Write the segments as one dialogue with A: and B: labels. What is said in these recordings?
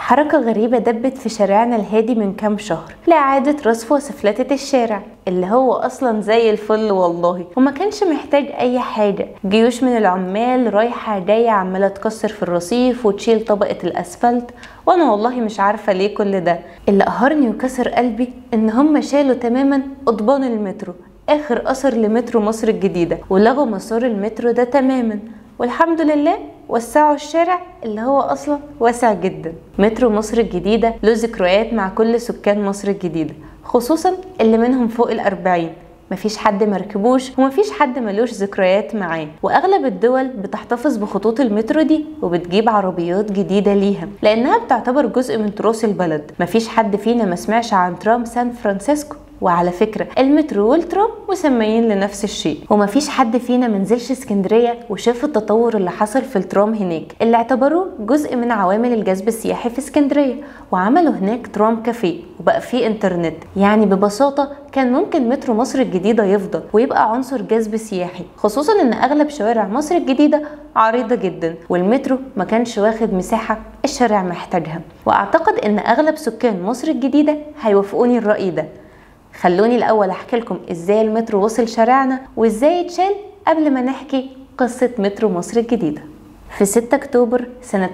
A: حركة غريبة دبت في شارعنا الهادي من كام شهر لإعادة رصف وسفلتة الشارع اللي هو أصلا زي الفل والله وما كانش محتاج أي حاجة جيوش من العمال رايحة جاية عمالة تكسر في الرصيف وتشيل طبقة الأسفلت وأنا والله مش عارفة ليه كل ده اللي قهرني وكسر قلبي إن هم شالوا تماما قضبان المترو آخر أثر لمترو مصر الجديدة ولغوا مسار المترو ده تماما والحمد لله وسعوا الشارع اللي هو اصلا واسع جدا مترو مصر الجديدة له ذكريات مع كل سكان مصر الجديدة خصوصا اللي منهم فوق الأربعين مفيش حد مركبوش ومفيش حد ملوش ذكريات معاه واغلب الدول بتحتفظ بخطوط المترو دي وبتجيب عربيات جديده ليها لانها بتعتبر جزء من تراث البلد مفيش حد فينا ما سمعش عن ترام سان فرانسيسكو وعلى فكرة المترو والترام مسميين لنفس الشيء ومفيش حد فينا منزلش اسكندرية وشاف التطور اللي حصل في الترام هناك اللي اعتبروه جزء من عوامل الجذب السياحي في اسكندرية وعملوا هناك ترام كافيه وبقى فيه انترنت يعني ببساطة كان ممكن مترو مصر الجديدة يفضل ويبقى عنصر جذب سياحي خصوصا ان اغلب شوارع مصر الجديدة عريضة جدا والمترو ما كانش واخد مساحة الشارع محتاجها واعتقد ان اغلب سكان مصر الجديدة هيوافقوني الرأي ده خلوني الاول احكي لكم ازاي المترو وصل شارعنا وازاي اتشال قبل ما نحكي قصة مترو مصر الجديدة في 6 اكتوبر سنة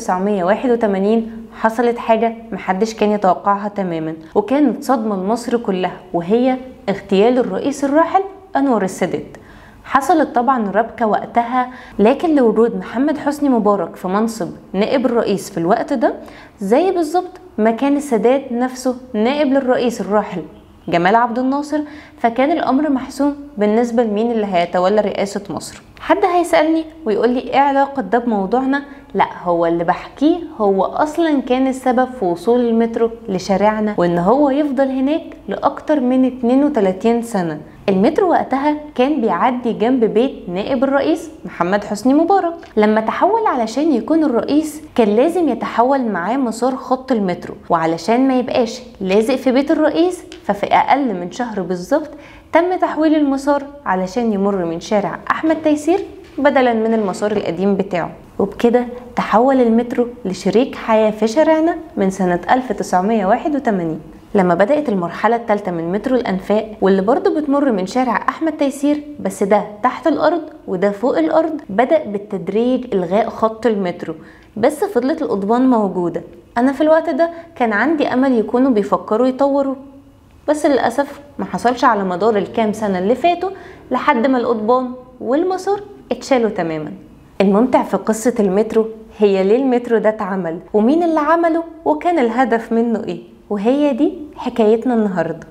A: 1981 حصلت حاجة محدش كان يتوقعها تماما وكانت صدمة لمصر كلها وهي اغتيال الرئيس الراحل انور السادات حصلت طبعا ربكة وقتها لكن لوجود محمد حسني مبارك في منصب نائب الرئيس في الوقت ده زي بالظبط ما كان السادات نفسه نائب للرئيس الراحل جمال عبد الناصر فكان الامر محسوم بالنسبه لمين اللي هيتولى رئاسه مصر حد هيسالني ويقول لي ايه علاقه ده بموضوعنا لا هو اللي بحكيه هو اصلا كان السبب في وصول المترو لشارعنا وان هو يفضل هناك لاكتر من 32 سنه المترو وقتها كان بيعدي جنب بيت نائب الرئيس محمد حسني مبارك لما تحول علشان يكون الرئيس كان لازم يتحول معاه مسار خط المترو وعلشان ما يبقاش لازق في بيت الرئيس ففي اقل من شهر بالظبط تم تحويل المسار علشان يمر من شارع احمد تيسير بدلا من المسار القديم بتاعه وبكده تحول المترو لشريك حياة في شارعنا من سنة 1981 لما بدأت المرحلة الثالثة من مترو الأنفاق واللي برضه بتمر من شارع أحمد تيسير بس ده تحت الأرض وده فوق الأرض بدأ بالتدريج إلغاء خط المترو بس فضلت القضبان موجودة أنا في الوقت ده كان عندي أمل يكونوا بيفكروا يطوروا بس للأسف ما حصلش على مدار الكام سنة اللي فاتوا لحد ما القضبان والمسار اتشالوا تماما الممتع في قصة المترو هي ليه المترو ده اتعمل ومين اللي عمله وكان الهدف منه ايه وهي دي حكايتنا النهارده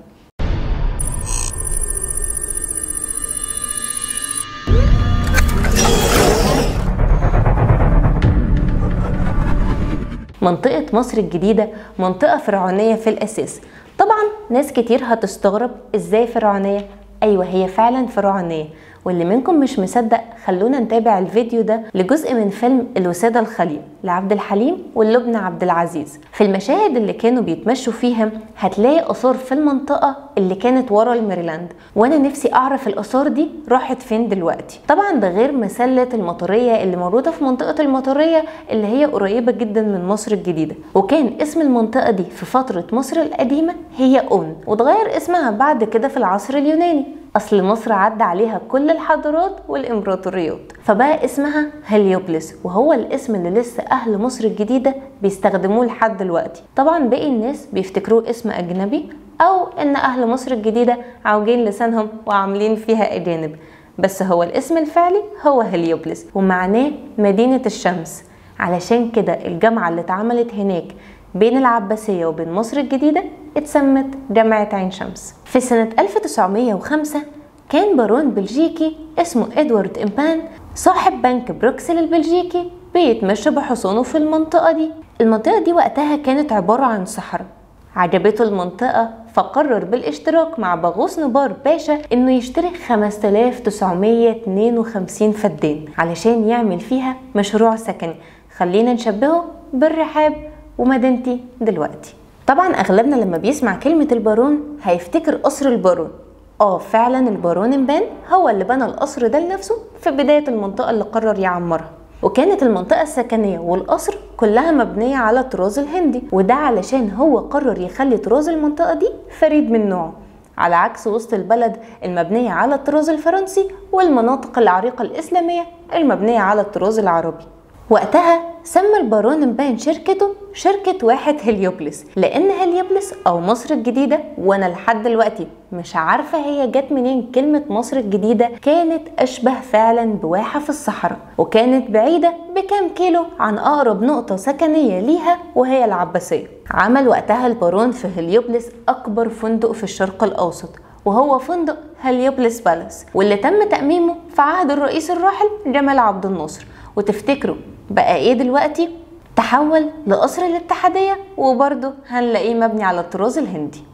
A: منطقة مصر الجديدة منطقة فرعونية في الأساس طبعا ناس كتير هتستغرب ازاي فرعونية أيوة هي فعلا فرعونية واللي منكم مش مصدق خلونا نتابع الفيديو ده لجزء من فيلم الوسادة الخليل لعبد الحليم واللبنى عبد العزيز في المشاهد اللي كانوا بيتمشوا فيها هتلاقي آثار في المنطقة اللي كانت ورا الميريلاند وانا نفسي اعرف الآثار دي راحت فين دلوقتي طبعا ده غير مسلة المطرية اللي موجودة في منطقة المطرية اللي هي قريبة جدا من مصر الجديدة وكان اسم المنطقة دي في فترة مصر القديمة هي أون وتغير اسمها بعد كده في العصر اليوناني اصل مصر عدى عليها كل الحضارات والامبراطوريات فبقى اسمها هليوبلس وهو الاسم اللي لسه اهل مصر الجديده بيستخدموه لحد دلوقتي طبعا باقي الناس بيفتكروه اسم اجنبي او ان اهل مصر الجديده عوجين لسانهم وعاملين فيها اجانب بس هو الاسم الفعلي هو هليوبلس ومعناه مدينه الشمس علشان كده الجامعه اللي اتعملت هناك بين العباسية وبين مصر الجديدة اتسمت جامعة عين شمس في سنة 1905 كان بارون بلجيكي اسمه إدوارد إمبان صاحب بنك بروكسل البلجيكي بيتمشى بحصانه في المنطقة دي المنطقة دي وقتها كانت عبارة عن صحراء عجبته المنطقة فقرر بالاشتراك مع باغوس نبار باشا انه يشتري 5952 فدان علشان يعمل فيها مشروع سكني خلينا نشبهه بالرحاب ومدينتي دلوقتي طبعا اغلبنا لما بيسمع كلمة البارون هيفتكر قصر البارون اه فعلا البارون امبان هو اللي بنى القصر ده لنفسه في بداية المنطقة اللي قرر يعمرها وكانت المنطقة السكنية والقصر كلها مبنية على الطراز الهندي وده علشان هو قرر يخلي طراز المنطقة دي فريد من نوعه على عكس وسط البلد المبنية على الطراز الفرنسي والمناطق العريقة الإسلامية المبنية على الطراز العربي وقتها سمى البارون مبان شركته شركة واحد هليوبلس لأن هليوبلس أو مصر الجديدة وأنا لحد دلوقتي مش عارفة هي جت منين كلمة مصر الجديدة كانت أشبه فعلا بواحة في الصحراء وكانت بعيدة بكام كيلو عن أقرب نقطة سكنية ليها وهي العباسية عمل وقتها البارون في هليوبلس أكبر فندق في الشرق الأوسط وهو فندق هليوبلس بالاس واللي تم تأميمه في عهد الرئيس الراحل جمال عبد الناصر وتفتكروا بقى ايه دلوقتي تحول لقصر الاتحادية وبرضه هنلاقيه مبني على الطراز الهندي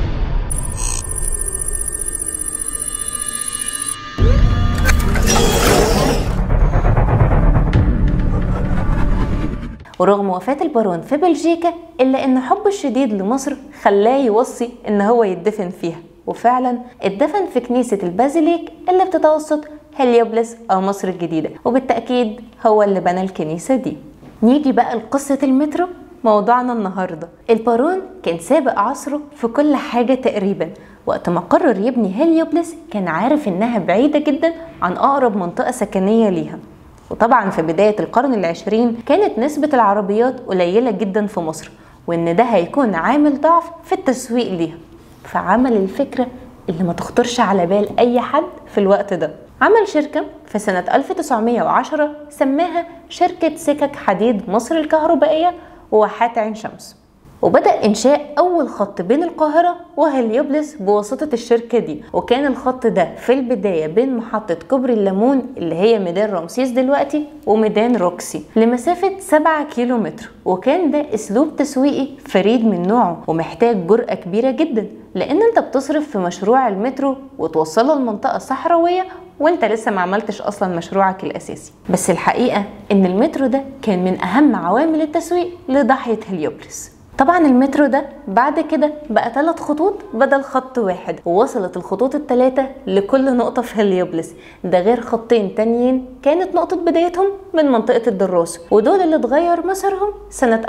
A: ورغم وفاة البارون في بلجيكا إلا إن حبه الشديد لمصر خلاه يوصي إن هو يدفن فيها وفعلا اتدفن في كنيسة البازيليك اللي بتتوسط هليوبلس أو مصر الجديدة وبالتأكيد هو اللي بنى الكنيسة دي نيجي بقى لقصة المترو موضوعنا النهاردة البارون كان سابق عصره في كل حاجة تقريبا وقت ما قرر يبني هليوبلس كان عارف إنها بعيدة جدا عن أقرب منطقة سكنية ليها وطبعا في بداية القرن العشرين كانت نسبة العربيات قليلة جدا في مصر وإن ده هيكون عامل ضعف في التسويق ليها فعمل الفكرة اللي ما تخطرش على بال أي حد في الوقت ده عمل شركة في سنة 1910 سماها شركة سكك حديد مصر الكهربائية وواحات عين شمس وبدأ إنشاء أول خط بين القاهرة وهليوبلس بواسطة الشركة دي وكان الخط ده في البداية بين محطة كوبري الليمون اللي هي ميدان رمسيس دلوقتي وميدان روكسي لمسافة 7 كيلو متر وكان ده أسلوب تسويقي فريد من نوعه ومحتاج جرأة كبيرة جدا لأن أنت بتصرف في مشروع المترو وتوصله لمنطقة صحراوية وانت لسه ما عملتش اصلا مشروعك الاساسي بس الحقيقه ان المترو ده كان من اهم عوامل التسويق لضاحيه هليوبلس طبعا المترو ده بعد كده بقى ثلاث خطوط بدل خط واحد ووصلت الخطوط الثلاثة لكل نقطة في هليوبلس ده غير خطين تانيين كانت نقطة بدايتهم من منطقة الدراس ودول اللي اتغير مسارهم سنة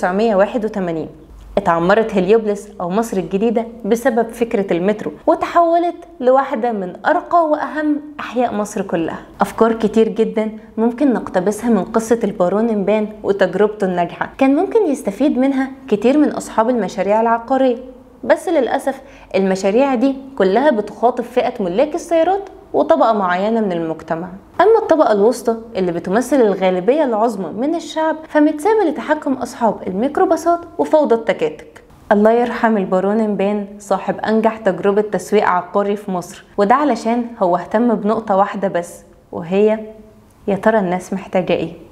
A: 1981 اتعمرت هليوبلس أو مصر الجديدة بسبب فكرة المترو وتحولت لواحدة من أرقى وأهم أحياء مصر كلها أفكار كتير جدا ممكن نقتبسها من قصة البارون مبان وتجربته الناجحة كان ممكن يستفيد منها كتير من أصحاب المشاريع العقارية بس للأسف المشاريع دي كلها بتخاطب فئة ملاك السيارات وطبقة معينة من المجتمع أما الطبقة الوسطى اللي بتمثل الغالبية العظمى من الشعب فمتسابة لتحكم أصحاب الميكروباصات وفوضى التكاتك الله يرحم البارون مبان صاحب أنجح تجربة تسويق عقاري في مصر وده علشان هو اهتم بنقطة واحدة بس وهي يا ترى الناس محتاجة ايه